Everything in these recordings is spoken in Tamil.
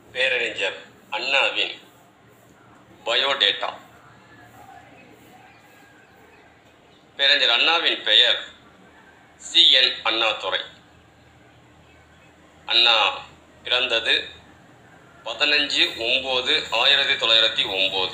பேரறிஞர் அண்ணாவின் பயோடேட்டா பேரறிஞர் அண்ணாவின் பெயர் சி என் அண்ணாதுரை அண்ணா பிறந்தது பதினஞ்சு ஒம்பது ஆயிரத்தி தொள்ளாயிரத்தி ஒம்பது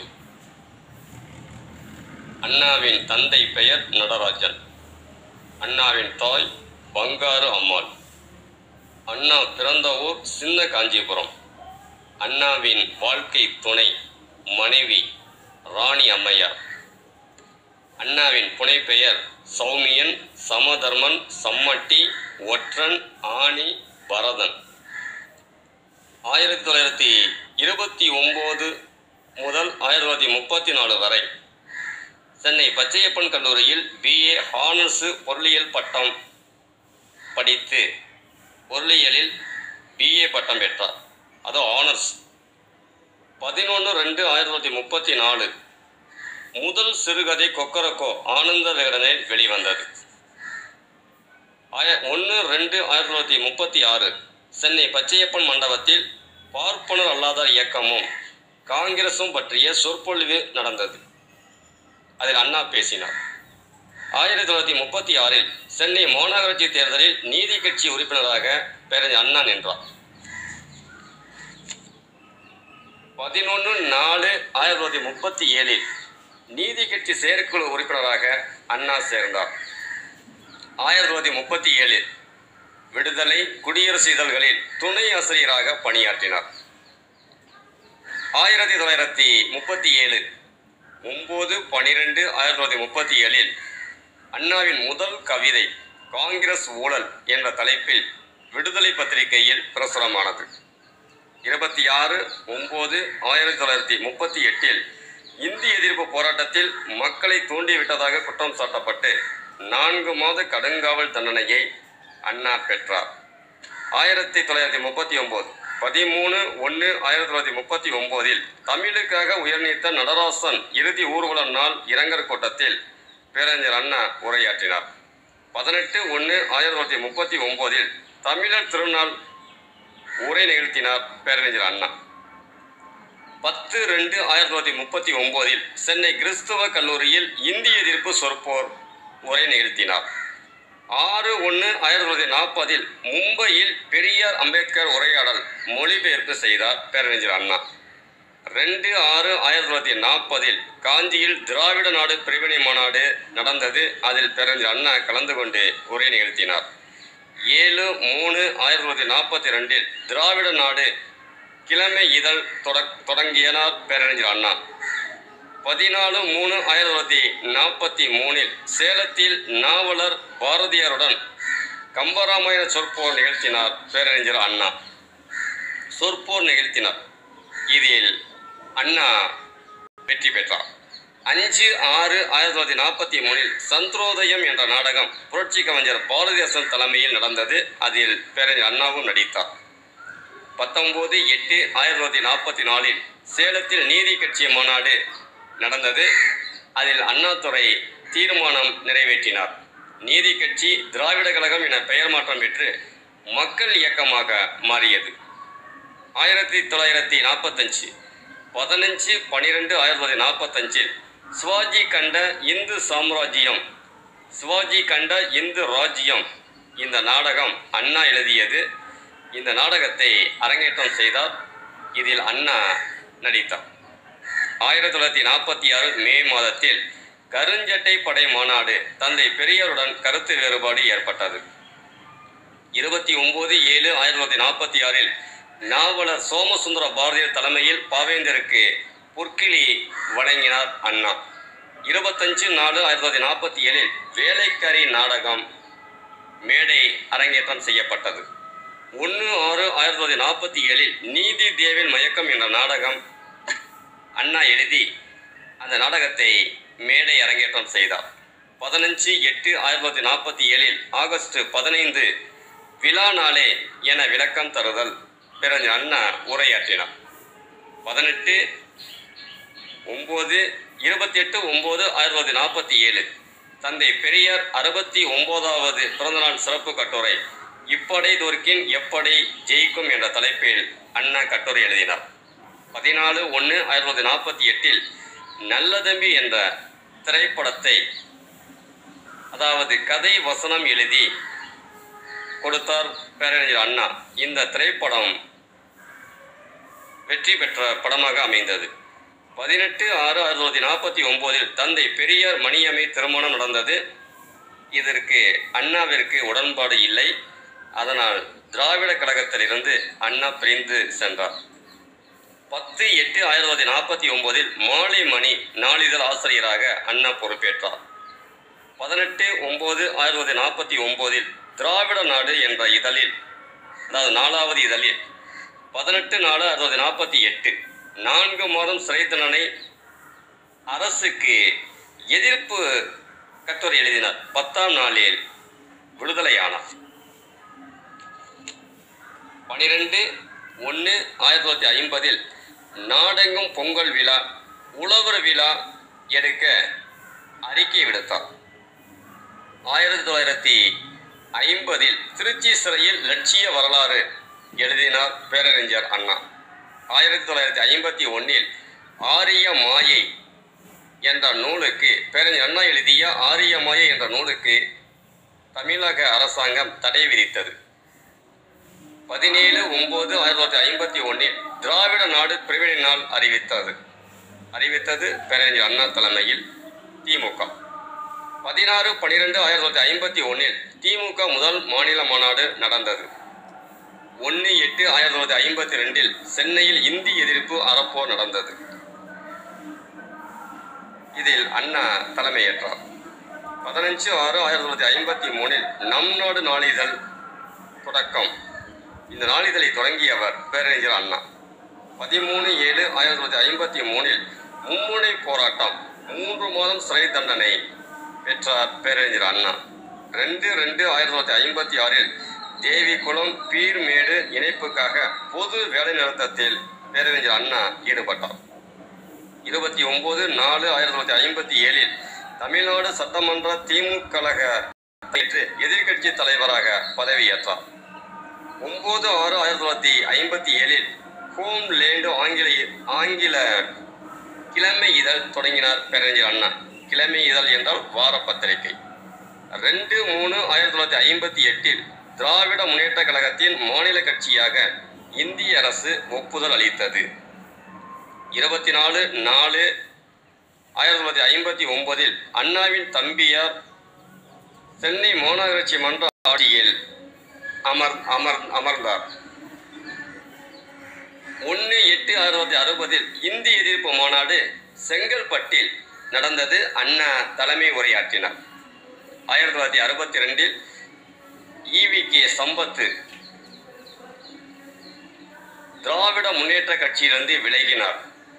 அண்ணாவின் தந்தை பெயர் நடராஜன் அண்ணாவின் தாய் பங்காரு அம்மாள் அண்ணா பிறந்த ஊர் சின்ன காஞ்சிபுரம் அண்ணாவின் வாழ்க்கை துணை மனைவி ராணி அம்மையார் அண்ணாவின் புனைப்பெயர் சௌமியன் சமதர்மன் சம்மட்டி ஒற்றன் ஆணி பரதன் ஆயிரத்தி தொள்ளாயிரத்தி இருபத்தி ஒம்பது முதல் ஆயிரத்தி தொள்ளாயிரத்தி முப்பத்தி நாலு வரை சென்னை பச்சையப்பன் கல்லூரியில் பிஏ ஹானர்ஸு பொருளியல் பட்டம் படித்து பொருளியலில் பிஏ பட்டம் பெற்றார் அது ஆனர்ஸ் பதினொன்று ரெண்டு ஆயிரத்தி தொள்ளாயிரத்தி முப்பத்தி நாலு முதல் சிறுகதை கொக்கரக்கோ ஆனந்த விகடனில் வெளிவந்தது ஆய ஒன்று ரெண்டு ஆயிரத்தி தொள்ளாயிரத்தி முப்பத்தி ஆறு சென்னை பச்சையப்பன் மண்டபத்தில் பார்ப்பனர் அல்லாதார் இயக்கமும் காங்கிரசும் பற்றிய சொற்பொழிவு நடந்தது அதில் அண்ணா பேசினார் ஆயிரத்தி தொள்ளாயிரத்தி முப்பத்தி ஆறில் சென்னை மாநகராட்சி தேர்தலில் நீதி கட்சி உறுப்பினராக பேரறிஞர் அண்ணா நின்றார் பதினொன்று நாலு ஆயிரத்தி தொள்ளாயிரத்தி முப்பத்தி ஏழில் நீதி கட்சி செயற்குழு உறுப்பினராக அண்ணா சேர்ந்தார் ஆயிரத்தி தொள்ளாயிரத்தி முப்பத்தி ஏழில் விடுதலை குடியரசு இதழ்களில் துணை ஆசிரியராக பணியாற்றினார் ஆயிரத்தி தொள்ளாயிரத்தி முப்பத்தி ஏழு ஒம்பது பனிரெண்டு ஆயிரத்தி தொள்ளாயிரத்தி முப்பத்தி ஏழில் அண்ணாவின் முதல் கவிதை காங்கிரஸ் ஊழல் என்ற தலைப்பில் விடுதலை பத்திரிகையில் பிரசுரமானது இருபத்தி ஆறு ஒம்பது ஆயிரத்தி தொள்ளாயிரத்தி முப்பத்தி எட்டில் இந்தி எதிர்ப்பு போராட்டத்தில் மக்களை தூண்டிவிட்டதாக குற்றம் சாட்டப்பட்டு நான்கு மாத கடுங்காவல் தண்டனையை அண்ணா பெற்றார் ஆயிரத்தி தொள்ளாயிரத்தி முப்பத்தி ஒம்பது பதிமூணு ஒன்று ஆயிரத்தி தொள்ளாயிரத்தி முப்பத்தி ஒம்போதில் தமிழுக்காக உயர்நீத்த நடராசன் இறுதி ஊர்வல நாள் இரங்கற் கூட்டத்தில் பேரறிஞர் அண்ணா உரையாற்றினார் பதினெட்டு ஒன்று ஆயிரத்தி தொள்ளாயிரத்தி முப்பத்தி ஒம்போதில் தமிழர் திருநாள் உரை நிகழ்த்தினார் பேரறிஞர் அண்ணா பத்து ரெண்டு ஆயிரத்தி தொள்ளாயிரத்தி முப்பத்தி ஒம்போதில் சென்னை கிறிஸ்துவ கல்லூரியில் இந்திய எதிர்ப்பு சொற்போர் உரை நிகழ்த்தினார் ஆறு ஒன்று ஆயிரத்தி தொள்ளாயிரத்தி நாற்பதில் மும்பையில் பெரியார் அம்பேத்கர் உரையாடல் மொழிபெயர்ப்பு செய்தார் பேரறிஞர் அண்ணா ரெண்டு ஆறு ஆயிரத்தி தொள்ளாயிரத்தி நாற்பதில் காஞ்சியில் திராவிட நாடு பிரிவினை மாநாடு நடந்தது அதில் பேரறிஞர் அண்ணா கலந்து கொண்டு உரை நிகழ்த்தினார் ஏழு மூணு ஆயிரத்தி தொள்ளாயிரத்தி நாற்பத்தி ரெண்டில் திராவிட நாடு கிழமை இதழ் தொடக் தொடங்கியனார் பேரறிஞர் அண்ணா பதினாலு மூணு ஆயிரத்தி தொள்ளாயிரத்தி நாற்பத்தி மூணில் சேலத்தில் நாவலர் பாரதியாருடன் கம்பராமாயண சொற்போர் நிகழ்த்தினார் பேரறிஞர் அண்ணா சொற்போர் நிகழ்த்தினார் இதில் அண்ணா வெற்றி பெற்றார் அஞ்சு ஆறு ஆயிரத்தி தொள்ளாயிரத்தி நாற்பத்தி மூணில் சந்திரோதயம் என்ற நாடகம் புரட்சி கவிஞர் பாரதிதாசன் தலைமையில் நடந்தது அதில் பேரறிஞர் அண்ணாவும் நடித்தார் பத்தொம்போது எட்டு ஆயிரத்தி தொள்ளாயிரத்தி நாற்பத்தி நாலில் சேலத்தில் நீதி கட்சி மாநாடு நடந்தது அதில் அண்ணாதுரை தீர்மானம் நிறைவேற்றினார் நீதி கட்சி திராவிட கழகம் என பெயர் மாற்றம் பெற்று மக்கள் இயக்கமாக மாறியது ஆயிரத்தி தொள்ளாயிரத்தி நாற்பத்தஞ்சு பதினஞ்சு பன்னிரெண்டு ஆயிரத்தி தொள்ளாயிரத்தி நாற்பத்தஞ்சில் சிவாஜி கண்ட இந்து சாம்ராஜ்யம் சிவாஜி கண்ட இந்து ராஜ்யம் இந்த நாடகம் அண்ணா எழுதியது இந்த நாடகத்தை அரங்கேற்றம் செய்தார் இதில் அண்ணா நடித்தார் ஆயிரத்தி தொள்ளாயிரத்தி நாற்பத்தி ஆறு மே மாதத்தில் கருஞ்சட்டை படை மாநாடு தந்தை பெரியாருடன் கருத்து வேறுபாடு ஏற்பட்டது இருபத்தி ஒன்பது ஏழு ஆயிரத்தி தொள்ளாயிரத்தி நாற்பத்தி ஆறில் நாவலர் சோமசுந்தர பாரதியார் தலைமையில் பாவேந்தருக்கு பொற்கிளி வழங்கினார் அண்ணா இருபத்தஞ்சு நாலு ஆயிரத்தி தொள்ளாயிரத்தி நாற்பத்தி ஏழில் வேலைக்காரி நாடகம் மேடை அரங்கேற்றம் செய்யப்பட்டது ஒன்று ஆறு ஆயிரத்தி தொள்ளாயிரத்தி நாற்பத்தி ஏழில் நீதி தேவின் மயக்கம் என்ற நாடகம் அண்ணா எழுதி அந்த நாடகத்தை மேடை அரங்கேற்றம் செய்தார் பதினஞ்சு எட்டு ஆயிரத்தி தொள்ளாயிரத்தி நாற்பத்தி ஏழில் ஆகஸ்ட் பதினைந்து விழா நாளே என விளக்கம் தருதல் பிறகு அண்ணா உரையாற்றினார் பதினெட்டு ஒம்பது இருபத்தி எட்டு ஒம்பது ஆயிரத்தி தொள்ளாயிரத்தி நாற்பத்தி ஏழு தந்தை பெரியார் அறுபத்தி ஒன்பதாவது பிறந்தநாள் சிறப்பு கட்டுரை இப்படை தோற்கின் எப்படை ஜெயிக்கும் என்ற தலைப்பில் அண்ணா கட்டுரை எழுதினார் பதினாலு ஒன்று ஆயிரத்தி தொள்ளாயிரத்தி நாற்பத்தி எட்டில் நல்லதம்பி என்ற திரைப்படத்தை அதாவது கதை வசனம் எழுதி கொடுத்தார் பேரறிஞர் அண்ணா இந்த திரைப்படம் வெற்றி பெற்ற படமாக அமைந்தது பதினெட்டு ஆறு ஆயிரத்தி தொள்ளாயிரத்தி நாற்பத்தி ஒம்போதில் தந்தை பெரியார் மணியம்மை திருமணம் நடந்தது இதற்கு அண்ணாவிற்கு உடன்பாடு இல்லை அதனால் திராவிட கழகத்திலிருந்து அண்ணா பிரிந்து சென்றார் பத்து எட்டு ஆயிரத்தி தொள்ளாயிரத்தி நாற்பத்தி ஒன்பதில் மாலை மணி நாளிதழ் ஆசிரியராக அண்ணா பொறுப்பேற்றார் பதினெட்டு ஒன்பது ஆயிரத்தி தொள்ளாயிரத்தி நாற்பத்தி ஒன்பதில் திராவிட நாடு என்ற இதழில் அதாவது நாலாவது இதழில் பதினெட்டு நாலு ஆயிரத்தி தொள்ளாயிரத்தி நாற்பத்தி எட்டு நான்கு மாதம் சிறை தண்டனை அரசுக்கு எதிர்ப்பு கட்டுரை எழுதினார் பத்தாம் நாளில் விடுதலையானார் பனிரெண்டு ஒன்று ஆயிரத்தி தொள்ளாயிரத்தி ஐம்பதில் நாடெங்கும் பொங்கல் விழா உழவர் விழா எடுக்க அறிக்கை விடுத்தார் ஆயிரத்தி தொள்ளாயிரத்தி ஐம்பதில் திருச்சி சிறையில் லட்சிய வரலாறு எழுதினார் பேரறிஞர் அண்ணா ஆயிரத்தி தொள்ளாயிரத்தி ஐம்பத்தி ஒன்றில் ஆரிய மாயை என்ற நூலுக்கு பேரறிஞர் அண்ணா எழுதிய ஆரிய மாயை என்ற நூலுக்கு தமிழக அரசாங்கம் தடை விதித்தது பதினேழு ஒன்பது ஆயிரத்தி தொள்ளாயிரத்தி ஐம்பத்தி ஒன்றில் திராவிட நாடு பிரிவினை நாள் அறிவித்தது அறிவித்தது பேரறிஞர் அண்ணா தலைமையில் திமுக பதினாறு பன்னிரெண்டு ஆயிரத்தி தொள்ளாயிரத்தி ஐம்பத்தி ஒன்றில் திமுக முதல் மாநில மாநாடு நடந்தது ஒன்று எட்டு ஆயிரத்தி தொள்ளாயிரத்தி ஐம்பத்தி ரெண்டில் சென்னையில் இந்தி எதிர்ப்பு அறப்போர் நடந்தது இதில் அண்ணா தலைமையேற்றார் பதினஞ்சு ஆறு ஆயிரத்தி தொள்ளாயிரத்தி ஐம்பத்தி மூணில் நம் நாடு நாளிதழ் தொடக்கம் இந்த நாளிதழை தொடங்கியவர் பேரறிஞர் அண்ணா பதிமூணு ஏழு ஆயிரத்தி தொள்ளாயிரத்தி ஐம்பத்தி மூணில் மும்முனை போராட்டம் மூன்று மாதம் சிறை தண்டனை பெற்றார் பேரறிஞர் அண்ணா ரெண்டு ரெண்டு ஆயிரத்தி தொள்ளாயிரத்தி ஐம்பத்தி ஆறில் தேவிக்குளம் பீர்மேடு இணைப்புக்காக பொது வேலைநிறுத்தத்தில் பேரறிஞர் அண்ணா ஈடுபட்டார் இருபத்தி ஒன்பது நாலு ஆயிரத்தி தொள்ளாயிரத்தி ஐம்பத்தி ஏழில் தமிழ்நாடு சட்டமன்ற திமுக கழக எதிர்க்கட்சி தலைவராக பதவியேற்றார் ஒன்பது ஆறு ஆயிரத்தி தொள்ளாயிரத்தி ஐம்பத்தி ஏழில் ஹோம் லேண்டு ஆங்கில ஆங்கில கிழமை இதழ் தொடங்கினார் பேரறிஞர் அண்ணா கிழமை இதழ் என்றால் வார பத்திரிகை ரெண்டு மூணு ஆயிரத்தி தொள்ளாயிரத்தி ஐம்பத்தி எட்டில் திராவிட முன்னேற்ற கழகத்தின் மாநில கட்சியாக இந்திய அரசு ஒப்புதல் அளித்தது இருபத்தி நாலு நாலு ஆயிரத்தி தொள்ளாயிரத்தி ஐம்பத்தி ஒன்பதில் அண்ணாவின் தம்பியார் சென்னை மாநகராட்சி மன்ற ஆட்சியில் அமர் அமர் அமர்ந்தார் ஒன்று எட்டு ஆயிரத்தி தொள்ளாயிரத்தி அறுபதில் இந்தி எதிர்ப்பு மாநாடு செங்கல்பட்டில் நடந்தது அண்ணா தலைமை உரையாற்றினார் ஆயிரத்தி தொள்ளாயிரத்தி அறுபத்தி ரெண்டில் ஈவி கே சம்பத்து திராவிட முன்னேற்ற கட்சியிலிருந்து விலகினார்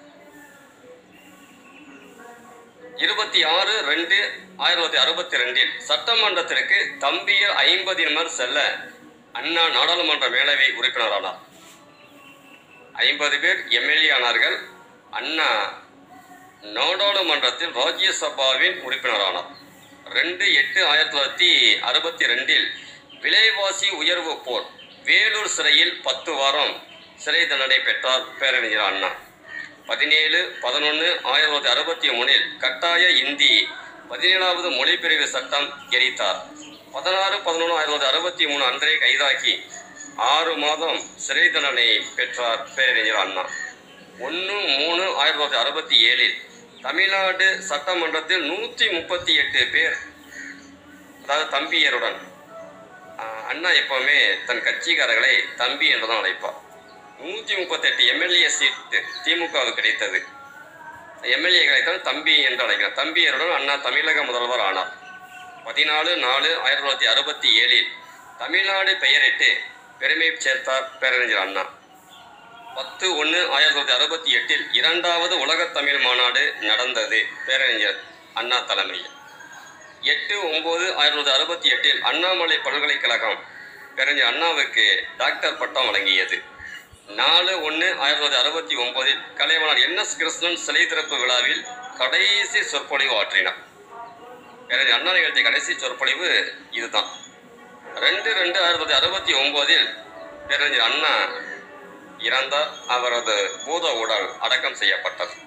இருபத்தி ஆறு ரெண்டு ஆயிரத்தி தொள்ளாயிரத்தி அறுபத்தி ரெண்டில் சட்டமன்றத்திற்கு தம்பியர் ஐம்பதினர் செல்ல அண்ணா நாடாளுமன்ற மேலவை உறுப்பினரானார் ஐம்பது பேர் எம்எல்ஏ ஆனார்கள் அண்ணா நாடாளுமன்றத்தில் ராஜ்யசபாவின் உறுப்பினரானார் ரெண்டு எட்டு ஆயிரத்தி தொள்ளாயிரத்தி அறுபத்தி ரெண்டில் விலைவாசி உயர்வு போர் வேலூர் சிறையில் பத்து வாரம் சிறை தண்டனை பெற்றார் பேரறிஞர் அண்ணா பதினேழு பதினொன்று ஆயிரத்தி தொள்ளாயிரத்தி அறுபத்தி மூணில் கட்டாய இந்தி பதினேழாவது மொழிப்பிரிவு சட்டம் எரித்தார் பதினாறு பதினொன்று ஆயிரத்தி தொள்ளாயிரத்தி அறுபத்தி மூணு அன்றே கைதாகி ஆறு மாதம் சிறை தண்டனை பெற்றார் பேரறிஞர் அண்ணா ஒன்று மூணு ஆயிரத்தி தொள்ளாயிரத்தி அறுபத்தி ஏழில் தமிழ்நாடு சட்டமன்றத்தில் நூற்றி முப்பத்தி எட்டு பேர் அதாவது தம்பியருடன் ஆஹ், அண்ணா எப்பவுமே தன் கட்சிக்காரர்களை தம்பி என்று தான் அழைப்பார் நூற்றி முப்பத்தெட்டு எம்எல்ஏ சீட்டு திமுகவுக்கு கிடைத்தது எம்எல்ஏ தான் தம்பி என்று அழைக்கிறார் தம்பியருடன் அண்ணா தமிழக முதல்வர் ஆனார் பதினாலு நாலு ஆயிரத்தி தொள்ளாயிரத்தி அறுபத்தி ஏழில் தமிழ்நாடு பெயரிட்டு பெருமை சேர்த்தார் பேரறிஞர் அண்ணா பத்து ஒன்று ஆயிரத்தி தொள்ளாயிரத்தி அறுபத்தி எட்டில் இரண்டாவது உலகத் தமிழ் மாநாடு நடந்தது பேரறிஞர் அண்ணா தலைமையில் எட்டு ஒன்பது ஆயிரத்தி தொள்ளாயிரத்தி அறுபத்தி எட்டில் அண்ணாமலை பல்கலைக்கழகம் பேரறிஞர் அண்ணாவுக்கு டாக்டர் பட்டம் வழங்கியது நாலு ஒன்று ஆயிரத்தி தொள்ளாயிரத்தி அறுபத்தி ஒன்பதில் கலைவாணர் என் எஸ் கிருஷ்ணன் சிலை திறப்பு விழாவில் கடைசி சொற்பொழிவு ஆற்றினார் பேரறிஞர் அண்ணா நிகழ்த்திய கடைசி சொற்பொழிவு இதுதான் ரெண்டு ரெண்டு ஆயிரத்தி தொள்ளாயிரத்தி அறுபத்தி ஒன்பதில் பேரறிஞர் அண்ணா இறந்தார் அவரது பூத உடல் அடக்கம் செய்யப்பட்டது